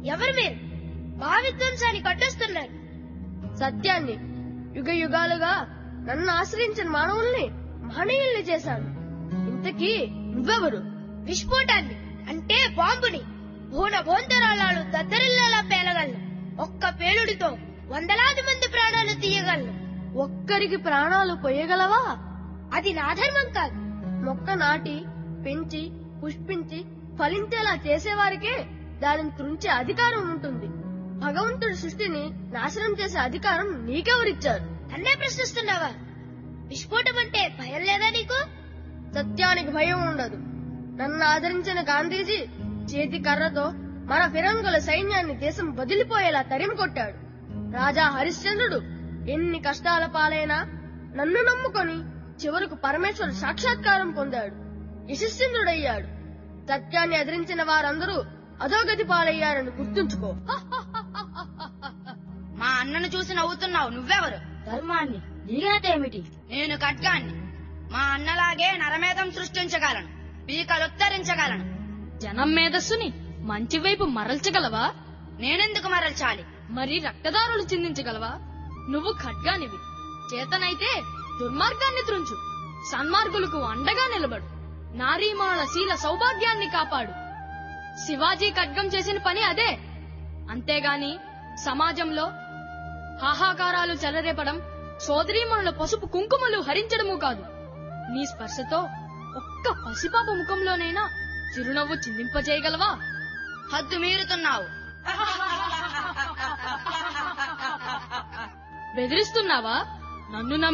ఎవరు మీరు భావిధ్వంసాన్ని కట్టేస్తున్నారు సత్యాన్ని యుగ యుగాలుగా నన్ను ఆశ్రయించిన మానవుల్ని మహనీయుల్ని చేశాను ఇంతకీ నువ్వెవరు విస్ఫోటాన్ని అంటే బాంబుని భూన భోంతరాళాలు దద్దరిల్లేలా పేలగలను ఒక్క పేలుడితో వందలాది మంది ప్రాణాలు తీయగలను ఒక్కరికి ప్రాణాలు పోయగలవా అది నా ధర్మం కాదు మొక్క నాటి పెంచి పుష్పించి ఫలించేలా చేసేవారికే దానిని త్రుంచే అధికారం ఉంటుంది భగవంతుడి సృష్టిని నాశనం చేసే అధికారం నీకెవరిచ్చారు నన్నే ప్రశ్నిస్తున్నావా విస్ఫోటం అంటే భయం లేదా నీకు సత్యానికి భయం ఉండదు నన్ను ఆదరించిన గాంధీజీ చేతి కర్రతో మన ఫిరంగుల సైన్యాన్ని దేశం వదిలిపోయేలా తరిమి కొట్టాడు రాజా హరిశ్చంద్రుడు ఎన్ని కష్టాల పాలైనా నన్ను నమ్ముకొని చివరకు పరమేశ్వర సాక్షాత్కారం పొందాడు యశస్చంద్రుడయ్యాడు సత్యాన్ని ఎదిరించిన వారందరూ అధోగతి పాలయ్యారని గుర్తుంచుకో మా అన్నను చూసి నవ్వుతున్నావు నువ్వెవరు ధర్మాన్ని నీగనటేమిటి నేను ఖడ్గాన్ని మా అన్నలాగే నరమేధం సృష్టించగలను పీకలుత్తరించగలను జనం మేధస్సుని మంచి వైపు మరల్చగలవా నేనెందుకు మరల్చాలి మరి రక్తదారులు చిందించగలవా నువ్వు ఖడ్గానివి చేతనైతే దుర్మార్గాన్ని త్రుంచు సన్మార్గులకు అండగా నిలబడు నారీమాల శీల సౌభాగ్యాన్ని కాపాడు శివాజీ ఖడ్గం చేసిన పని అదే అంతేగాని సమాజంలో హాహాకారాలు చెలరేపడం సోదరీమణుల పసుపు కుంకుమలు హరించడము కాదు నీ స్పర్శతో ఒక్క పసిపాప ముఖంలోనైనా చిరునవ్వు చిందింపజేయగలవా హద్దు మీరుతున్నావు బెదిరిస్తున్నావా నన్ను నమ్మి